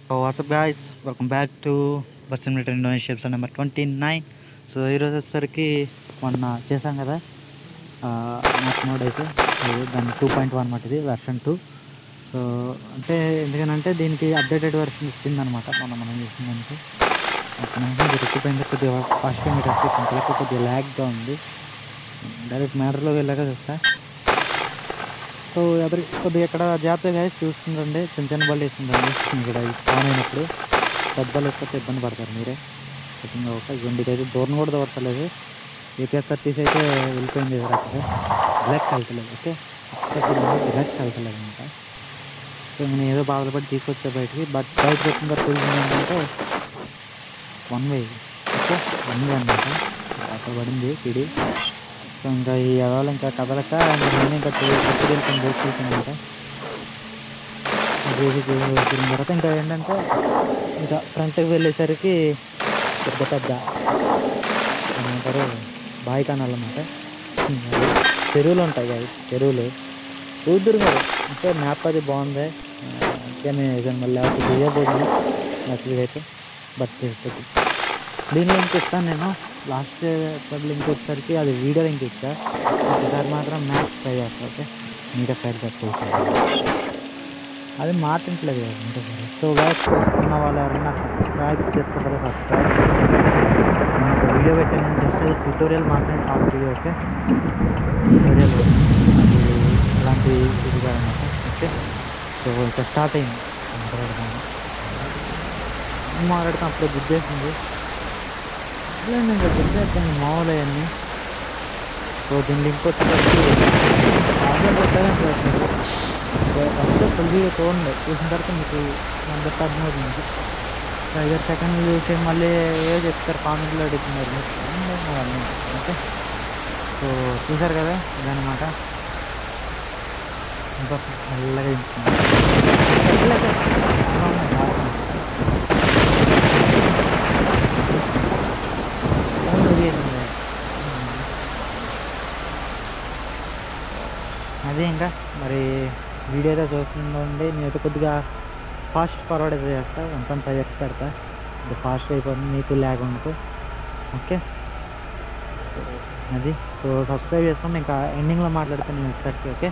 WhatsApp guys welcome back to bus simulator Indonesia episode number twenty nine so ఈరోజు వచ్చేసరికి మొన్న చేసాం కదా మ్యాథ్ మోడ్ అయితే అది దాని టూ పాయింట్ వన్ మాట ఇది వెర్షన్ టూ సో అంటే ఎందుకనంటే దీనికి అప్డేటెడ్ వెర్షన్ ఇచ్చిందనమాట మొన్న మనం చేసిన దానికి అక్కడ దొరికిపోయింది కొద్దిగా ఫాస్ట్గా మీరు వస్తే కొంచెం కొద్దిగా ల్యాగ్గా ఉంది డైరెక్ట్ మ్యాటర్లో వెళ్ళాక చూస్తా సో ఎదురు కొద్దిగా ఇక్కడ జాగ్రత్తగా చూస్తుండండి చిన్న చిన్న బళ్ళు వేస్తుందండి ఇక్కడ ఆన్ అయినప్పుడు పెద్ద బళ్ళు వేసుకొస్తే ఇబ్బంది పడతారు మీరే ఖచ్చితంగా ఒక గుండికి అయితే దూరం కూడా దూరతలేదు ఏపీఎస్ఆర్టీసీ అయితే వెళ్ళిపోయింది ఎదురక్కడ బ్లాక్ వెళ్తలేదు ఓకే బ్లాక్ వెళ్తలేదు అనమాట సో నేను ఏదో బాధలు పడి తీసుకొచ్చా బయటికి బట్ బయటకు వచ్చిన తర్వాత తెలిసింది ఏంటంటే one way okay one way అనమాట అక్కడ పడింది పిడి సో ఇంకా ఈ ఎదవాళ్ళు ఇంకా కదలక ఇంకా నేను ఇంకా కొట్టుకు వెళ్తాను దోసుకెళ్తాను చేసి వచ్చిన తర్వాత ఇంకా ఏంటంటే ఇంకా ఫ్రంట్కి వెళ్ళేసరికి పెద్ద పెద్ద ఏమంటారు బావి కనాలు అన్నమాట చెరువులు ఉంటాయి కదా చెరువులు ఊదురు కదా అంటే మ్యాప్ అది బాగుంది అంటే నేను వేసాను మళ్ళీ అప్పుడు దిగబోతుంది యాక్చువల్గా అయితే బట్ చేస్తుంది దీని లింక్ ఇస్తాను నేను లాస్ట్ లింక్ వచ్చేసరికి అది వీడియో లింక్ ఇచ్చా ఒకసారి మాత్రం మ్యాథ్స్ ట్రై చేస్తా ఓకే మీడియా ఫైల్ కట్టుకోవచ్చు అది మాట్లాడలేదు కదా అంటే సరే సో వ్యాక్ చూస్తున్న వాళ్ళు ఎవరైనా సబ్స్క్రైబ్ చేసుకోకపోతే సబ్స్క్రైబ్ చేసుకోండి నేను ఒక వీడియో పెట్టాను జస్ట్ ట్యూటోరియల్ మాత్రమే షార్ట్ వీడియో ఓకే ట్యూటోరియల్ అది అలాంటి ఇది కాదన్నమాట ఓకే సో ఇంకా స్టార్ట్ అయింది మాట్లాడతాను మాట్లాడతాం అప్పుడు గుర్తేసింది లేదు ఇంకా గుర్తేస్తాను మామూలు అవన్నీ సో దీని లింక్ వచ్చేసరికి ఆర్డర్ పెట్టాలని ఫస్ట్ ఫుల్ వీడియో చూడండి చూసిన తర్వాత మీకు మన బట్టి అర్థమవుతుంది ఐదారు సెకండ్లు చూసి మళ్ళీ ఏ చెప్తారు కామెంట్లో అడుగుతున్నారు మీరు అవన్నీ ఓకే సో చూసారు కదా ఇదనమాట ఇంకా మెల్లగా అదే ఇంకా మరి వీడియో అయితే చూస్తుందండి నేనైతే కొద్దిగా ఫాస్ట్ ఫార్వర్డ్ అయితే చేస్తా వన్ పాయింట్ ఫైవ్ ఎక్స్ పెడతా ఇది ఫాస్ట్ అయిపోతుంది మీకు ల్యాగ్ ఉండదు ఓకే సో అది సో సబ్స్క్రైబ్ చేసుకోండి ఇంకా ఎండింగ్లో మాట్లాడుతాను నేను వచ్చేసరికి ఓకే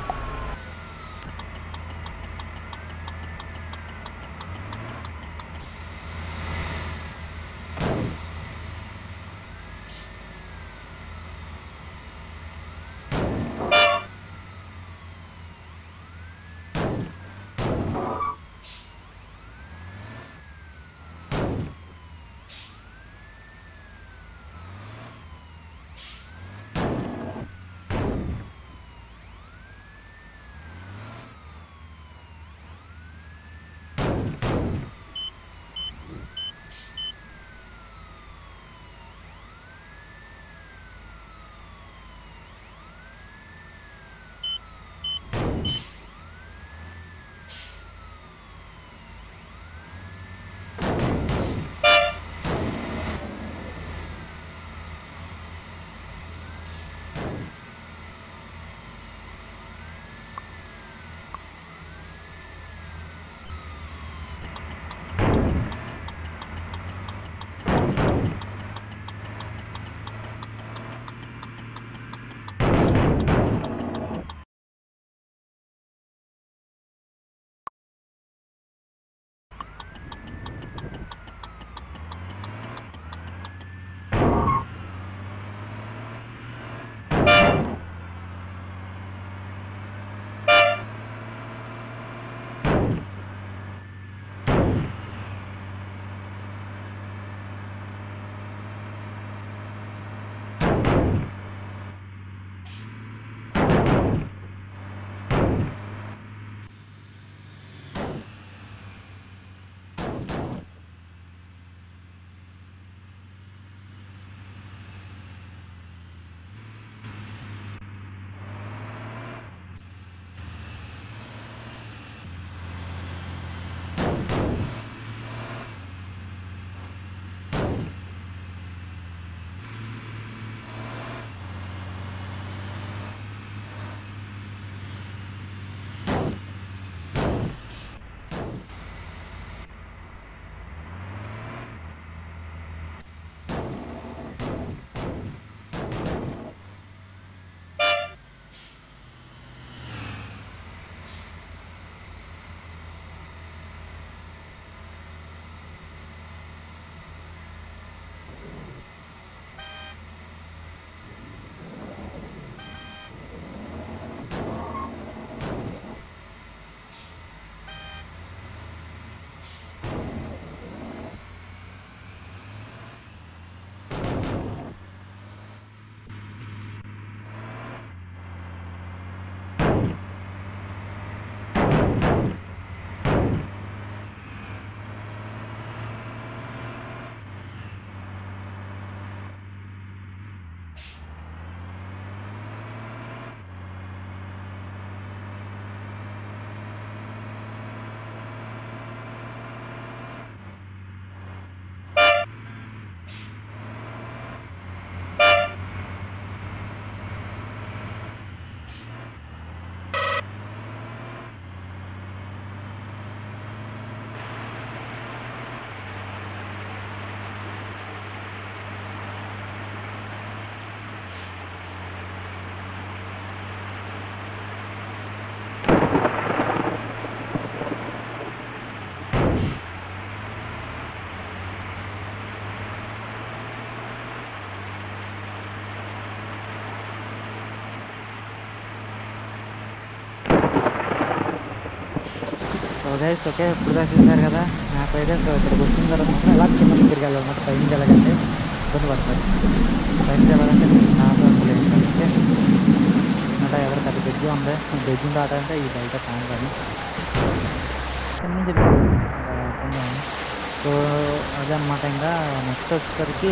గైస్ ఓకే ఇప్పుడు దాకా చూశారు కదా మ్యాప్ అయితే సో ఇక్కడికి వచ్చిన తర్వాత మాత్రం ఎలా కింద తిరిగి వెళ్ళాలన్నమాట పైన వెళ్ళకంటే ఇబ్బంది పడతారు పైన వెళ్ళాలంటే మీరు నాకు లేదు ఓకే అంటే ఎవరు పెద్ద బ్రిడ్జ్ ఉంది బ్రిడ్జ్ దాటాలంటే ఈ బయట కాను కానీ కింద నుంచి వెళ్ళాలి సో అదనమాట ఇంకా నెక్స్ట్ వచ్చేసరికి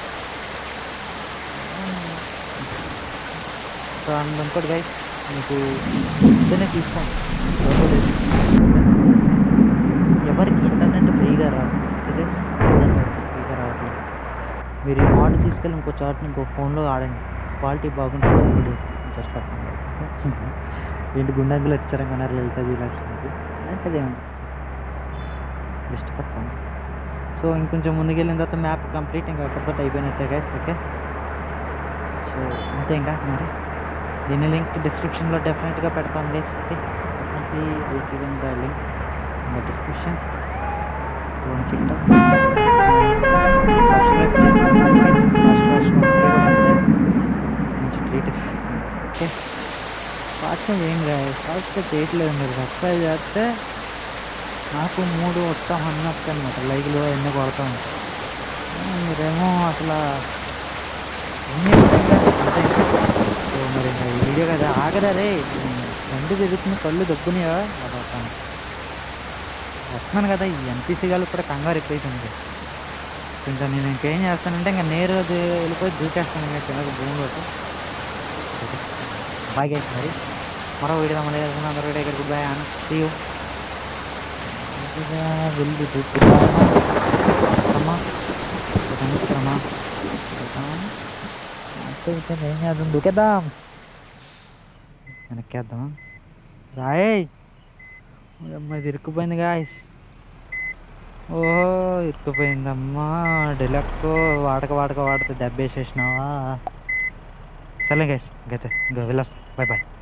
సో అండ్ ఇంకోటి గైస్ మీకు ఇస్తేనే తీసుకోండి ఎవరో లేదు. ఎవరికి ఇంటర్నెట్ ఫ్రీగా రాదు గైస్ ఇంటర్నెట్ ఫ్రీగా రావట్లేదు మీరు ఈ మోడ్ తీసుకెళ్ళి ఇంకో చాట్ని ఇంకో ఫోన్లో ఆడండి క్వాలిటీ బాగుంటుంది జస్ట్ ఏంటి గుండంగులు వచ్చారనుకున్నారు వెళ్తుంది లక్షణి అలాంటిది ఏమన్నా జస్ట్ పడతాను సో ఇంకొంచెం ముందుకెళ్ళిన తర్వాత మ్యాప్ కంప్లీట్ ఇంకా అక్కడితో అయిపోయినట్టే గైస్ ఓకే సో అంతే ఇంకా మరి దీని లింక్ డిస్క్రిప్షన్లో డెఫినెట్గా పెడతాం guys okay definitely I given the link in the description subscribe చేసుకోండి లాస్ట్ లాస్ట్ వస్తే మంచి ట్రీట్ ఇస్తాం ఓకే ఫాస్ట్గా ఏం కాదు ఫాస్ట్గా చేయట్లేదు మీరు సబ్స్క్రైబ్ చేస్తే నాకు మూడు వస్తాం అన్నట్టు అనమాట లైక్లో ఎన్నో కొడతా ఉంటాయి మీరేమో అసలు ఎన్ని విధంగా అంటే సో మరి ఇంకా ఈ వీడియో కదా ఆగదా రే రెండు తిరుగుతున్న కళ్ళు దబ్బునియా అదొస్తాను వస్తున్నాను కదా ఈ ఎంపీసీ గారు కూడా కంగారు ఎక్కువైతుంది ఇంకా నేను ఇంకేం చేస్తానంటే ఇంకా నేరు అది వెళ్ళిపోయి దూకేస్తాను ఇంకా చిన్నగా భూమిలోకి బాగా మరి మరో వీడియో మళ్ళీ అందరూ వీడియో ఇక్కడ గుడ్ బై అని సీ యూ ఇదిగా వెళ్ళి దూకుతామా సంవత్సరమా అంటే అయితే ఏం చేద్దాం దూకేద్దాం వెనక్కేద్దాం రాయ్ అమ్మాయి ఇరుక్కుపోయింది గాయస్ ఓహో ఇరుక్కుపోయిందమ్మా డిలక్స్ వాడక వాడక వాడితే దెబ్బేసేసినావా సరే గైస్ ఇంకైతే ఇంకా వెళ్ళొస్తాం బాయ్ బాయ్